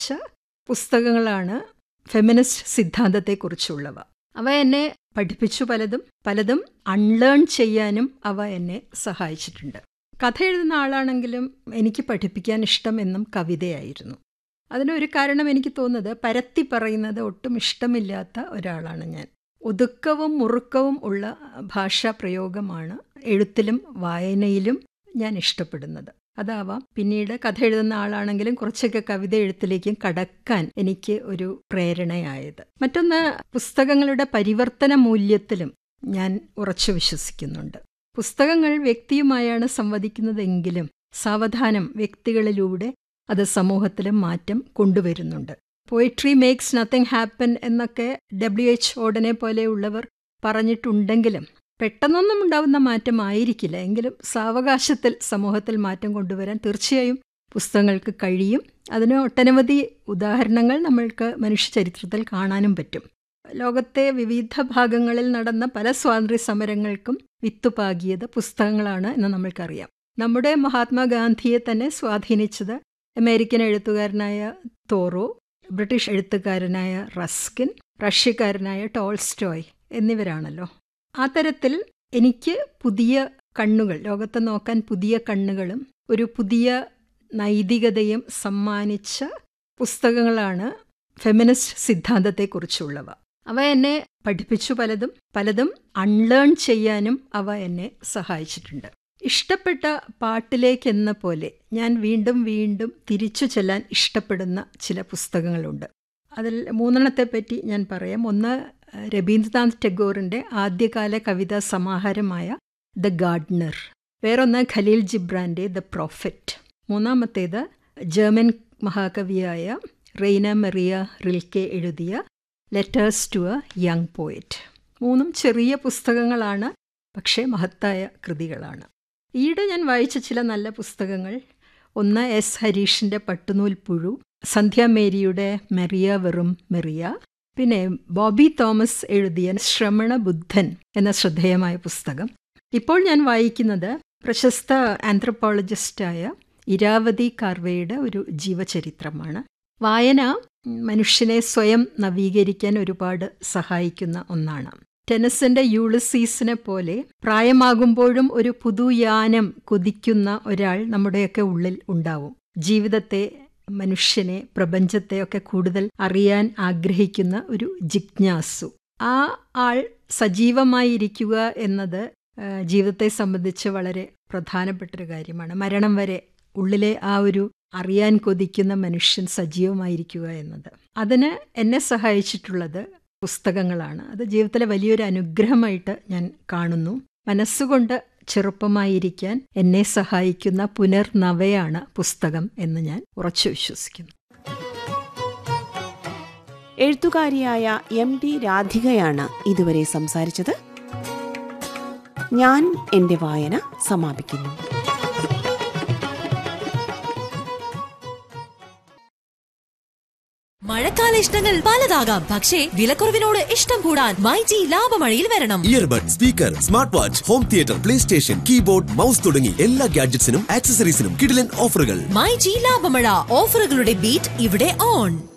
പുസ്തകങ്ങളാണ് ഫെമിനിസ്റ്റ് സിദ്ധാന്തത്തെക്കുറിച്ചുള്ളവ അവ എന്നെ പഠിപ്പിച്ചു പലതും പലതും അൺലേൺ ചെയ്യാനും അവ എന്നെ സഹായിച്ചിട്ടുണ്ട് കഥ എഴുതുന്ന ആളാണെങ്കിലും എനിക്ക് പഠിപ്പിക്കാൻ ഇഷ്ടം എന്നും കവിതയായിരുന്നു അതിനൊരു കാരണം എനിക്ക് തോന്നുന്നത് പരത്തി പറയുന്നത് ഒട്ടും ഇഷ്ടമില്ലാത്ത ഒരാളാണ് ഞാൻ ഒതുക്കവും മുറുക്കവും ഉള്ള ഭാഷാ പ്രയോഗമാണ് എഴുത്തിലും വായനയിലും ഞാൻ ഇഷ്ടപ്പെടുന്നത് അതാവാം പിന്നീട് കഥ എഴുതുന്ന ആളാണെങ്കിലും കുറച്ചൊക്കെ കവിത എഴുത്തിലേക്കും കടക്കാൻ എനിക്ക് ഒരു പ്രേരണയായത് മറ്റൊന്ന് പുസ്തകങ്ങളുടെ പരിവർത്തന മൂല്യത്തിലും ഞാൻ ഉറച്ചു വിശ്വസിക്കുന്നുണ്ട് പുസ്തകങ്ങൾ വ്യക്തിയുമായാണ് സംവദിക്കുന്നതെങ്കിലും സാവധാനം വ്യക്തികളിലൂടെ അത് സമൂഹത്തിലും മാറ്റം കൊണ്ടുവരുന്നുണ്ട് പോയിട്രി മേക്സ് നത്തിങ് ഹാപ്പൻ എന്നൊക്കെ ഡബ്ല്യു എച്ച് ഓടനെ പോലെയുള്ളവർ പറഞ്ഞിട്ടുണ്ടെങ്കിലും പെട്ടെന്നൊന്നും ഉണ്ടാവുന്ന മാറ്റമായിരിക്കില്ല എങ്കിലും സാവകാശത്തിൽ സമൂഹത്തിൽ മാറ്റം കൊണ്ടുവരാൻ തീർച്ചയായും പുസ്തകങ്ങൾക്ക് കഴിയും അതിന് ഒട്ടനവധി ഉദാഹരണങ്ങൾ നമ്മൾക്ക് മനുഷ്യ ചരിത്രത്തിൽ കാണാനും പറ്റും ലോകത്തെ വിവിധ ഭാഗങ്ങളിൽ നടന്ന പല സ്വാതന്ത്ര്യ സമരങ്ങൾക്കും വിത്തുപാകിയത് പുസ്തകങ്ങളാണ് എന്ന് നമ്മൾക്കറിയാം നമ്മുടെ മഹാത്മാഗാന്ധിയെ തന്നെ സ്വാധീനിച്ചത് അമേരിക്കൻ എഴുത്തുകാരനായ തോറോ ബ്രിട്ടീഷ് എഴുത്തുകാരനായ റസ്കിൻ റഷ്യക്കാരനായ ടോൾസ്റ്റോയ് എന്നിവരാണല്ലോ ആ തരത്തിൽ എനിക്ക് പുതിയ കണ്ണുകൾ ലോകത്തെ നോക്കാൻ പുതിയ കണ്ണുകളും ഒരു പുതിയ നൈതികതയും സമ്മാനിച്ച പുസ്തകങ്ങളാണ് ഫെമിനിസ്റ്റ് സിദ്ധാന്തത്തെക്കുറിച്ചുള്ളവ അവ എന്നെ പഠിപ്പിച്ചു പലതും പലതും അൺലേൺ ചെയ്യാനും അവ എന്നെ സഹായിച്ചിട്ടുണ്ട് ഇഷ്ടപ്പെട്ട പാട്ടിലേക്കെന്ന പോലെ ഞാൻ വീണ്ടും വീണ്ടും തിരിച്ചു ചെല്ലാൻ ഇഷ്ടപ്പെടുന്ന ചില പുസ്തകങ്ങളുണ്ട് അതിൽ മൂന്നെണ്ണത്തെപ്പറ്റി ഞാൻ പറയാം ഒന്ന് രവീന്ദ്രനാഥ് ടാഗോറിൻ്റെ ആദ്യകാല കവിതാ സമാഹാരമായ ദ ഗാർഡനർ വേറൊന്ന് ഖലീൽ ജിബ്രാൻ്റെ ദ പ്രോഫറ്റ് മൂന്നാമത്തേത് ജർമ്മൻ മഹാകവിയായ റെയ്ന മെറിയ റിൽക്കെ എഴുതിയ letters to a young poet മൂന്നും ചെറിയ പുസ്തകങ്ങളാണ് പക്ഷേ മഹത്തായ കൃതികളാണ് ഈയിടെ ഞാൻ വായിച്ച ചില നല്ല പുസ്തകങ്ങൾ ഒന്ന് എസ് ഹരീഷിൻ്റെ പട്ടുനൂൽ പുഴു സന്ധ്യ മേരിയുടെ മെറിയ വെറും മെറിയ പിന്നെ ബോബി തോമസ് എഴുതിയ ശ്രമണ ബുദ്ധൻ എന്ന ശ്രദ്ധേയമായ പുസ്തകം ഇപ്പോൾ ഞാൻ വായിക്കുന്നത് പ്രശസ്ത ആന്ത്രപ്പോളജിസ്റ്റായ ഇരാവതി കാർവയുടെ ഒരു ജീവചരിത്രമാണ് വായന മനുഷ്യനെ സ്വയം നവീകരിക്കാൻ ഒരുപാട് സഹായിക്കുന്ന ഒന്നാണ് ടെനസിന്റെ യൂളിസീസിനെ പോലെ പ്രായമാകുമ്പോഴും ഒരു പുതുയാനം കൊതിക്കുന്ന ഒരാൾ നമ്മുടെയൊക്കെ ഉള്ളിൽ ഉണ്ടാവും ജീവിതത്തെ മനുഷ്യനെ പ്രപഞ്ചത്തെ ഒക്കെ കൂടുതൽ അറിയാൻ ആഗ്രഹിക്കുന്ന ഒരു ജിജ്ഞാസു ആ ആൾ സജീവമായിരിക്കുക എന്നത് ജീവിതത്തെ സംബന്ധിച്ച് വളരെ പ്രധാനപ്പെട്ടൊരു കാര്യമാണ് മരണം വരെ ഉള്ളിലെ ആ ഒരു അറിയാൻ കൊതിക്കുന്ന മനുഷ്യൻ സജീവമായിരിക്കുക എന്നത് അതിന് എന്നെ സഹായിച്ചിട്ടുള്ളത് പുസ്തകങ്ങളാണ് അത് ജീവിതത്തിലെ വലിയൊരു അനുഗ്രഹമായിട്ട് ഞാൻ കാണുന്നു മനസ്സുകൊണ്ട് ചെറുപ്പമായിരിക്കാൻ എന്നെ സഹായിക്കുന്ന പുനർനവയാണ് പുസ്തകം എന്ന് ഞാൻ ഉറച്ചു വിശ്വസിക്കുന്നു എഴുത്തുകാരിയായ എം ഡി രാധികയാണ് ഇതുവരെ സംസാരിച്ചത് ഞാൻ എൻ്റെ വായന സമാപിക്കുന്നു മഴക്കാല ഇഷ്ടങ്ങൾ പലതാകാം പക്ഷേ വിലക്കുറവിനോട് ഇഷ്ടം കൂടാൻ മൈജി ലാഭമഴയിൽ വരണം earbud speaker smart watch home theatre play station keyboard mouse തുടങ്ങി എല്ലാ ഗാഡ്ജറ്റ്സിനും ആക്സസറീസിനും കിടിലൻ ഓഫറുകൾ മൈജി ലാഭമഴ ഓഫറുകളുടെ ബീറ്റ് ഇവിടെ ഓൺ